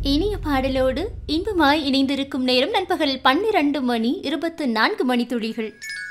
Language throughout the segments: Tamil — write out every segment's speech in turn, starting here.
இனிய பாடலோடு இன்பமாய் இணைந்திருக்கும் நேரம் நண்பகல் பன்னிரண்டு மணி இருபத்து நான்கு மணி துளிகள்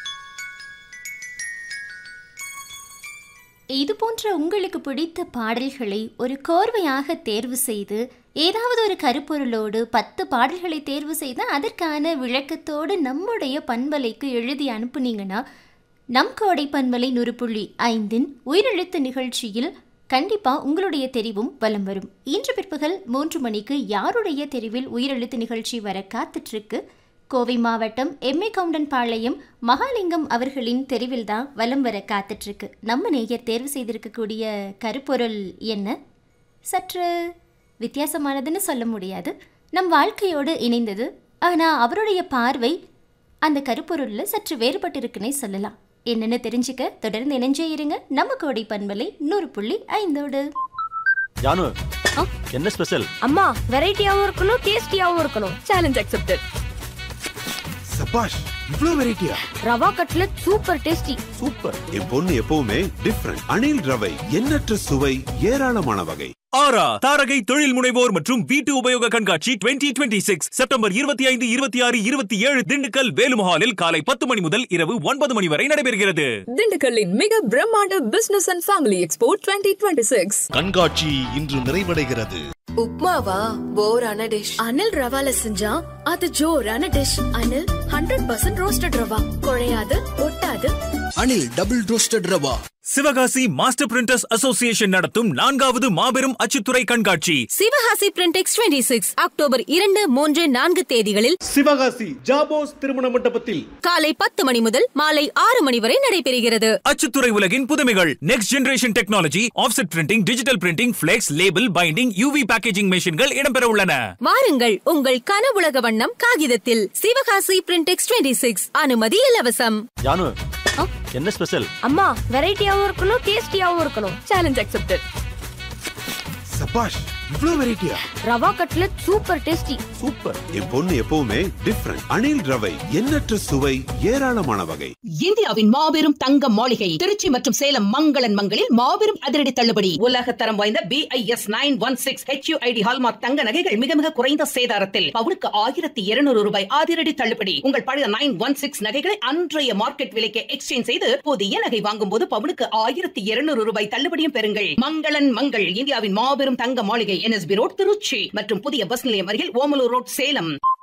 இது போன்ற உங்களுக்கு பிடித்த பாடல்களை ஒரு கோர்வையாக தேர்வு செய்து ஏதாவது ஒரு கருப்பொருளோடு பத்து பாடல்களை தேர்வு செய்து அதற்கான விளக்கத்தோடு நம்முடைய பண்பலைக்கு எழுதி அனுப்புனீங்கன்னா நம் கோடை பண்பலை நூறு புள்ளி ஐந்தின் உயிரெழுத்து நிகழ்ச்சியில் கண்டிப்பாக உங்களுடைய தெரிவும் வலம் வரும் இன்று பிற்பகல் மூன்று மணிக்கு யாருடைய தெரிவில் உயிரெழுத்து நிகழ்ச்சி வர காத்துட்ருக்கு கோவை மாவட்டம் எம்ஏ கவுண்டன் பாளையம் மகாலிங்கம் அவர்களின் தெரிவில் தான் வலம் வர காத்துட்ருக்கு நம்ம நேயர் தேர்வு செய்திருக்கக்கூடிய கருப்பொருள் என்ன சற்று வித்தியாசமானதுன்னு சொல்ல முடியாது நம் வாழ்க்கையோடு இணைந்தது ஆனால் அவருடைய பார்வை அந்த கருப்பொருளில் சற்று வேறுபட்டிருக்குன்னே சொல்லலாம் என்னென்னு தெரிஞ்சுக்க தொடர்ந்து இணைஞ்சே இருங்க நம்ம கோடை பண்பலை நூறு புள்ளி ஐந்தோடு ஜானு ஆ? என்ன ஸ்பெஷல் அம்மா வெரைட்டியாவும் இருக்கணும் டேஸ்டியாவும் இருக்கணும் சேலஞ்ச் அக்செப்டட் சபாஷ் இவ்ளோ வெரைட்டியா rava cutlet super tasty super என் பொண்ணு எப்பவுமே டிஃப்ரெண்ட் அணில் ரவை எண்ணற்ற சுவை ஏராளமான வகை ஆரா தாரகை தொழில் முனைவோர் மற்றும் வீட்டு உபயோக கண்காட்சி 2026 சிக்ஸ் செப்டம்பர் இருபத்தி ஐந்து இருபத்தி ஆறு இருபத்தி ஏழு திண்டுக்கல் வேலுமஹாலில் காலை பத்து மணி முதல் இரவு ஒன்பது மணி வரை நடைபெறுகிறது திண்டுக்கல்லின் மிக பிரம்மாண்ட business and family expo twenty twenty six கண்காட்சி இன்று நிறைவடைகிறது உப்மாவா போரான டிஷ் அனில் ரவால செஞ்சா அது ஜோரான dish Anil hundred percent roasted rava குழையாது ஒட்டாது Anil double roasted rava Sivakasi master printers association நடத்தும் நான்காவது மாபெரும் அச்சுத்துறை கண்காட்சி Sivakasi Printex twenty six October இரண்டு மூன்று நான்கு தேதிகளில் சிவகாசி ஜாபோஸ் திருமண மண்டபத்தில் காலை பத்து மணி முதல் மாலை ஆறு மணி வரை நடைபெறுகிறது அச்சுத்துறை உலகின் புதுமைகள் next generation technology offset printing digital printing flex label binding UV packaging மெஷின்கள் இடம்பெற உள்ளன வாருங்கள் உங்கள் கனவுலக வண்ணம் காகிதத்தில் சிவகாசி பிரிண்டெக்ஸ் டுவெண்ட்டி சிக்ஸ் அனுமதி இலவசம் ஜானு ஆ? என்ன ஸ்பெஷல் அம்மா வெரைட்டியாவும் இருக்கணும் டேஸ்டியாவும் இருக்கணும் சேலஞ்ச் அக்செப்டட் சபாஷ் இவ்ளோ வெரைட்டியா rava cutlet super tasty super என் பொண்ணு எப்பவுமே டிஃப்ரெண்ட் அணில் ரவை எண்ணற்ற சுவை ஏராளமான வகை இந்தியாவின் மாபெரும் தங்க மாளிகை திருச்சி மற்றும் சேலம் மங்களன் மங்களில் மாபெரும் அதிரடி தள்ளுபடி உலக தரம் வாய்ந்த BIS nine one six HUID hallmark தங்க நகைகள் மிக மிக குறைந்த சேதாரத்தில் பவுனுக்கு ஆயிரத்தி இருநூறு ரூபாய் அதிரடி தள்ளுபடி உங்கள் பழைய நைன் ஒன் சிக்ஸ் நகைகளை அன்றைய மார்க்கெட் விலைக்கு எக்ஸ்சேஞ்ச் செய்து புதிய நகை வாங்கும் போது பவுனுக்கு ஆயிரத்தி இருநூறு ரூபாய் தள்ளுபடியும் பெறுங்கள் மங்களன் மங்கள் இந்தியாவின் மாபெரும் தங்க மாளிகை என்எஸ்பி ரோட் திருச்சி மற்றும் புதிய பஸ் நிலையம் அருகில் ஓமலூர் ரோட் சேலம்